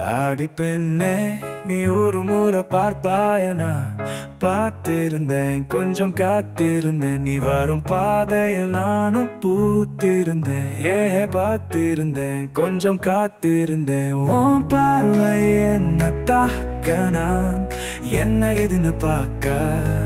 ஆடி பெண்ணே நீ ஒரு முறை பார்ப்பாயனா பார்த்திருந்தேன் கொஞ்சம் காத்திருந்தேன் நீ வரும் பாதையில் நானும் பூத்திருந்தேன் ஏ பார்த்திருந்தேன் கொஞ்சம் காத்திருந்தேன் உன் பார்வை என்ன தாக்க நான் என்ன எதுன்னு பார்க்க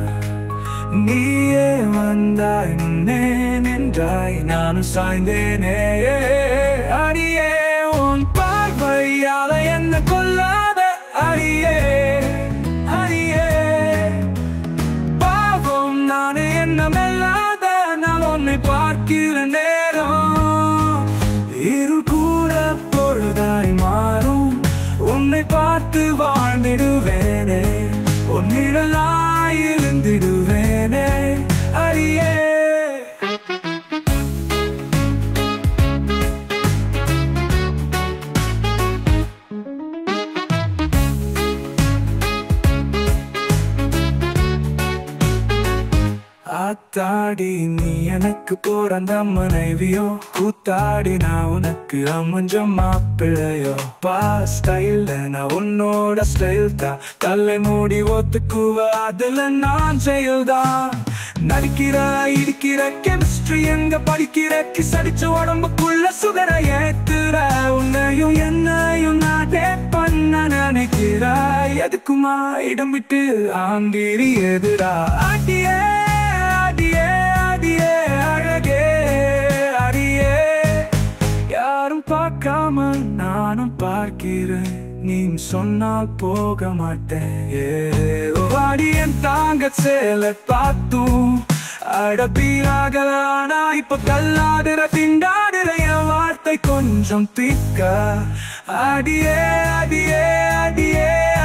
நீயே வந்தாய் முன்னே நின்றாய் நானும் சாய்ந்தேனே அடியே உன் பார்வையால என்ன கொல்லாத அடியே அடியே பாவம் நானே என்ன மெல்லாத நான் உன்னை பார்க்கிற நேரம் இரு கூட பொழுதாய் மாறும் உன்னை பார்த்து வாழ்ந்திடுவேனே உன்னிடலாய் இருந்திடுவேனே அடியே ஆத்தாடி நீ எனக்கு பிறந்த மனைவியோ கூத்தாடி நான் உனக்கு அம்மஞ்சம் மாப்பிள்ளையோ பா ஸ்டைல்ல நான் உன்னோட ஸ்டைல் தான் தலை மூடி ஒத்துக்குவ அதுல நான் செயல் தான் நடிக்கிற இடிக்கிற கெமிஸ்ட்ரி எங்க படிக்கிற கிசடிச்ச உடம்புக்குள்ள சுகர ஏத்துற உன்னையும் என்னையும் நான் டேட் பண்ண நினைக்கிறாய் எதுக்குமா இடம் விட்டு ஆங்கிரி எதுடா ஆட்டியே அடியே அடியே அழகே அடியே யாரும் பார்க்காம நானும் பார்க்கிறேன் நீ சொன்னால் போக மாட்டேன் ஏ வாடியன் தாங்க சேல பார்த்தும் அடப்பீராகலானா இப்ப கல்லாடுற திண்டாடுற என் வார்த்தை கொஞ்சம் திக்க அடியே அடியே அடியே